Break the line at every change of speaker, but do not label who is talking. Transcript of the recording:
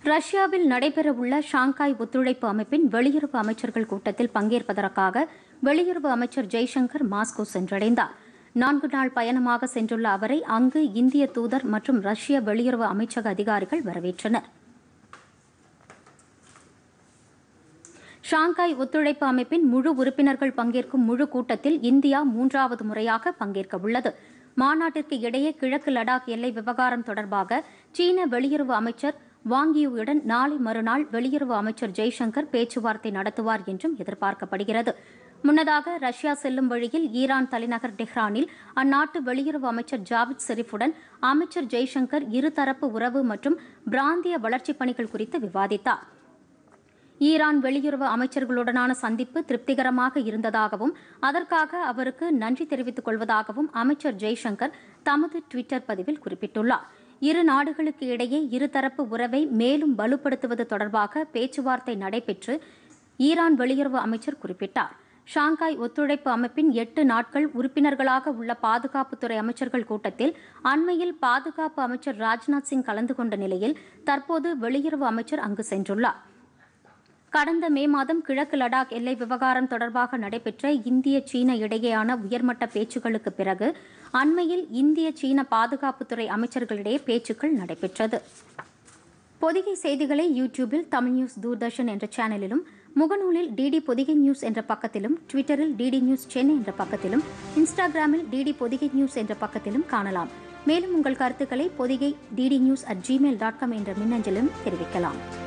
ரஷ்யாவில் நடைபெறவுள்ள ஷாங்காய் ஒத்துழைப்பு அமைப்பின் வெளியுறவு அமைச்சர்கள் கூட்டத்தில் பங்கேற்பதற்காக வெளியுறவு அமைச்சர் ஜெய்சங்கர் மாஸ்கோ சென்றடைந்தார் நான்கு நாள் பயணமாக சென்றுள்ள அவரை அங்கு இந்திய தூதர் மற்றும் ரஷ்ய வெளியுறவு அமைச்சக அதிகாரிகள் வரவேற்றனர் ஷாங்காய் ஒத்துழைப்பு அமைப்பின் முழு உறுப்பினர்கள் பங்கேற்கும் முழு கூட்டத்தில் இந்தியா மூன்றாவது முறையாக பங்கேற்க உள்ளது மாநாட்டிற்கு இடையே கிழக்கு லடாக் எல்லை விவகாரம் தொடர்பாக சீன வெளியுறவு அமைச்சர் வாங்கியுடன் நாளை மறுநாள் வெளியுறவு அமைச்சர் ஜெய்சங்கர் பேச்சுவார்த்தை நடத்துவார் என்றும் எதிர்பார்க்கப்படுகிறது முன்னதாக ரஷ்யா செல்லும் வழியில் ஈரான் தலைநகர் டெஹ்ரானில் அந்நாட்டு வெளியுறவு அமைச்சர் ஜாவித் ஷெரீஃபுடன் அமைச்சர் ஜெய்சங்கர் இருதரப்பு உறவு மற்றும் பிராந்திய வளர்ச்சிப் பணிகள் குறித்து விவாதித்தார் ஈரான் வெளியுறவு அமைச்சர்களுடனான சந்திப்பு திருப்திகரமாக இருந்ததாகவும் அதற்காக அவருக்கு நன்றி தெரிவித்துக் கொள்வதாகவும் அமைச்சர் ஜெய்சங்கர் தமது டுவிட்டர் பதிவில் குறிப்பிட்டுள்ளார் இரு நாடுகளுக்கு இடையே இருதரப்பு உறவை மேலும் வலுப்படுத்துவது தொடர்பாக பேச்சுவார்த்தை நடைபெற்று ஈரான் வெளியுறவு அமைச்சர் குறிப்பிட்டார் ஷாங்காய் ஒத்துழைப்பு அமைப்பின் எட்டு நாட்கள் உறுப்பினர்களாக உள்ள பாதுகாப்புத்துறை அமைச்சர்கள் கூட்டத்தில் அண்மையில் பாதுகாப்பு அமைச்சர் ராஜ்நாத் சிங் கலந்து கொண்ட நிலையில் தற்போது வெளியுறவு அமைச்சர் அங்கு சென்றுள்ளார் கடந்த மே மாதம் கிழக்கு லடாக் எல்லை விவகாரம் தொடர்பாக நடைபெற்ற இந்திய சீன இடையேயான உயர்மட்ட பேச்சுக்களுக்கு பிறகு அண்மையில் இந்திய சீன பாதுகாப்புத்துறை அமைச்சர்களிடையே பேச்சுக்கள் நடைபெற்றது பொதிகை செய்திகளை யூடியூபில் தமிழ் நியூஸ் தூர்தர்ஷன் என்ற சேனலிலும் முகநூலில் டிடி பொதிகை நியூஸ் என்ற பக்கத்திலும் ட்விட்டரில் டிடி நியூஸ் சென்னை என்ற பக்கத்திலும் இன்ஸ்டாகிராமில் டிடி பொதிகை நியூஸ் என்ற பக்கத்திலும் காணலாம் மேலும் உங்கள் கருத்துக்களை Podhigai DD news at Gmail dot com என்ற மின்னஞ்சலிலும் தெரிவிக்கலாம்